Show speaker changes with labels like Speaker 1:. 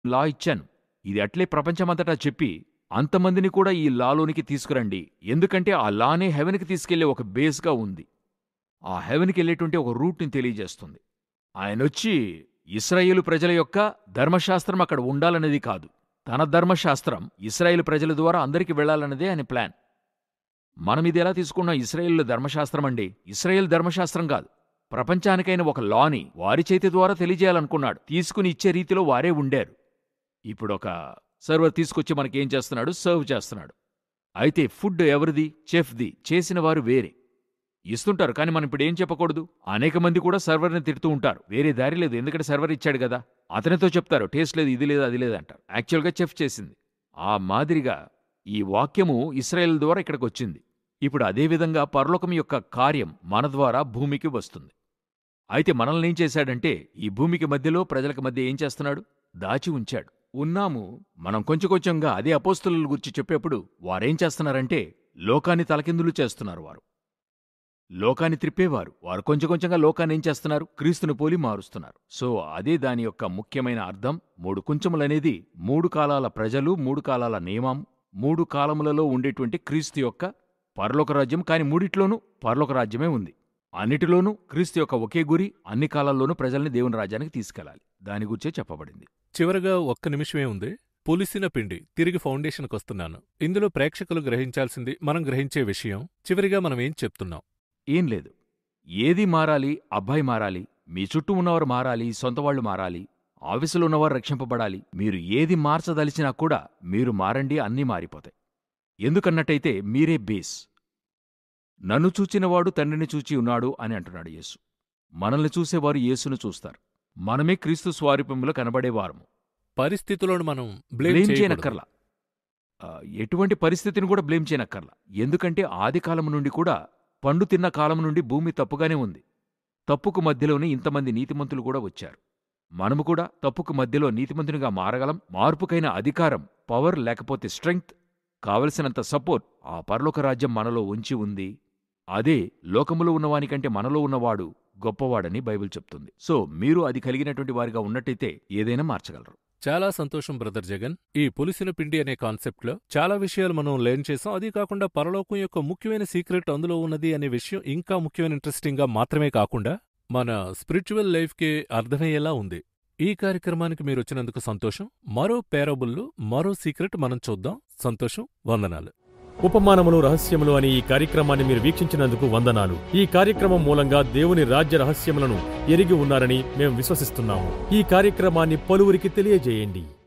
Speaker 1: లా ఇచ్చాను ఇది అట్లే ప్రపంచమంతటా చెప్పి అంతమందిని కూడా ఈ లాలోనికి తీసుకురండి ఎందుకంటే ఆ లానే హెవెన్కి తీసుకెళ్లే ఒక బేస్గా ఉంది ఆ హెవెన్కి వెళ్ళేటువంటి ఒక రూట్ని తెలియజేస్తుంది ఆయనొచ్చి ఇస్రాయేలు ప్రజల యొక్క ధర్మశాస్త్రం అక్కడ ఉండాలనేది కాదు తన ధర్మశాస్త్రం ఇస్రాయేలు ప్రజల ద్వారా అందరికీ వెళ్లాలన్నదే ఆయన ప్లాన్ మనం ఇది ఎలా తీసుకున్నాం ఇస్రాయేల్ ధర్మశాస్త్రం అండి ఇస్రాయేల్ ధర్మశాస్త్రం కాదు ప్రపంచానికైన ఒక లాని వారి చేతి ద్వారా తెలియజేయాలనుకున్నాడు తీసుకుని ఇచ్చే రీతిలో వారే ఉండారు ఇప్పుడు ఒక సర్వర్ తీసుకొచ్చి మనకేం చేస్తున్నాడు సర్వ్ చేస్తున్నాడు అయితే ఫుడ్ ఎవరిది చెఫ్ది చేసిన వారు వేరే ఇస్తుంటారు కానీ మనం ఇప్పుడు ఏం చెప్పకూడదు అనేక మంది కూడా సర్వర్ని తిడుతూ ఉంటారు వేరే దారి లేదు ఎందుకంటే సర్వర్ ఇచ్చాడు కదా అతనితో చెప్తారు టేస్ట్ లేదు ఇది లేదు అది లేదు అంటారు యాక్చువల్గా చెఫ్ చేసింది ఆ మాదిరిగా ఈ వాక్యము ఇస్రాయేల్ ద్వారా ఇక్కడికి వచ్చింది ఇప్పుడు అదేవిధంగా పరలోకం యొక్క కార్యం మన ద్వారా భూమికి వస్తుంది అయితే మనల్ని ఏం చేశాడంటే ఈ భూమికి మధ్యలో ప్రజలకు మధ్య ఏం చేస్తున్నాడు దాచి ఉంచాడు ఉన్నాము మనం కొంచెం కొంచెంగా అదే అపోస్తుల గురించి చెప్పేప్పుడు వారేం చేస్తున్నారంటే లోకాన్ని తలకిందులు చేస్తున్నారు వారు లోకాన్ని త్రిప్పేవారు వారు కొంచెం కొంచెంగా లోకాన్ని ఏం చేస్తున్నారు క్రీస్తును పోలి మారుస్తున్నారు సో అదే దాని యొక్క ముఖ్యమైన అర్థం మూడు కుంచములనేది మూడు కాలాల ప్రజలు మూడు కాలాల నియమం మూడు కాలములలో ఉండేటువంటి క్రీస్తు యొక్క పరలోక రాజ్యం కాని మూడిట్లోనూ పరలోక రాజ్యమే ఉంది అన్నిటిలోనూ క్రీస్తు యొక్క ఒకే గురి అన్ని కాలాల్లోనూ ప్రజల్ని దేవుని రాజ్యానికి తీసుకెళ్లాలి దాని గురించే చెప్పబడింది
Speaker 2: చివరగా ఒక్క నిమిషమే ఉంది పులిసిన పిండి తిరిగి ఫౌండేషన్కొస్తున్నాను ఇందులో ప్రేక్షకులు గ్రహించాల్సింది మనం గ్రహించే విషయం చివరిగా మనం ఏం చెప్తున్నాం
Speaker 1: ఏం లేదు ఏది మారాలి అబ్బాయి మారాలి మీ చుట్టూ ఉన్నవారు మారాలి సొంతవాళ్లు మారాలి ఆఫీసులో ఉన్నవారు రక్షింపబడాలి మీరు ఏది మార్చదలిచినా కూడా మీరు మారండి అన్నీ మారిపోతాయి ఎందుకన్నట్టయితే మీరే బేస్ నన్ను చూచినవాడు తండ్రిని చూచి ఉన్నాడు అని అంటున్నాడు యేసు మనల్ని చూసేవారు యేసును చూస్తారు మనమే క్రీస్తు స్వారూప్యంలో కనబడేవారము
Speaker 2: పరిస్థితులను మనం
Speaker 1: బ్లేమ్
Speaker 2: బ్లేమ్ చేయకూడదు
Speaker 1: చేయనక్కర్లా ఆ, ఎటువంటి పరిస్థితిని కూడా బ్లేమ్ చేయనక్కర్లా ఎందుకంటే ఆది కాలం నుండి కూడా పండు తిన్న కాలం నుండి భూమి తప్పుగానే ఉంది తప్పుకు మధ్యలోనే ఇంతమంది నీతిమంతులు కూడా వచ్చారు మనము కూడా తప్పుకు మధ్యలో నీతిమంతునిగా మారగలం మార్పుకైన అధికారం పవర్ లేకపోతే స్ట్రెంగ్త్ కావలసినంత సపోర్ట్ ఆ పరలోక రాజ్యం మనలో ఉంచి ఉంది అదే లోకములో ఉన్నవానికంటే మనలో ఉన్నవాడు గొప్పవాడని బైబిల్ చెప్తుంది సో మీరు అది కలిగినటువంటి వారిగా ఉన్నట్టయితే ఏదైనా మార్చగలరు
Speaker 2: చాలా సంతోషం బ్రదర్ జగన్ ఈ పులిసిన పిండి అనే కాన్సెప్ట్లో చాలా విషయాలు మనం లెర్న్ చేసాం అది కాకుండా పరలోకం యొక్క ముఖ్యమైన సీక్రెట్ అందులో ఉన్నది అనే విషయం ఇంకా ముఖ్యమైన ఇంట్రెస్టింగ్ గా మాత్రమే కాకుండా మన స్పిరిచువల్ లైఫ్కి అర్థమయ్యేలా ఉంది ఈ కార్యక్రమానికి మీరు వచ్చినందుకు సంతోషం మరో పేరబుల్లో మరో సీక్రెట్ మనం చూద్దాం సంతోషం వందనాలు
Speaker 3: ఉపమానములు రహస్యములు అనే ఈ కార్యక్రమాన్ని మీరు వీక్షించినందుకు వందనాలు ఈ కార్యక్రమం మూలంగా దేవుని రాజ్య రహస్యములను ఎరిగి ఉన్నారని మేము విశ్వసిస్తున్నాము ఈ కార్యక్రమాన్ని పలువురికి తెలియజేయండి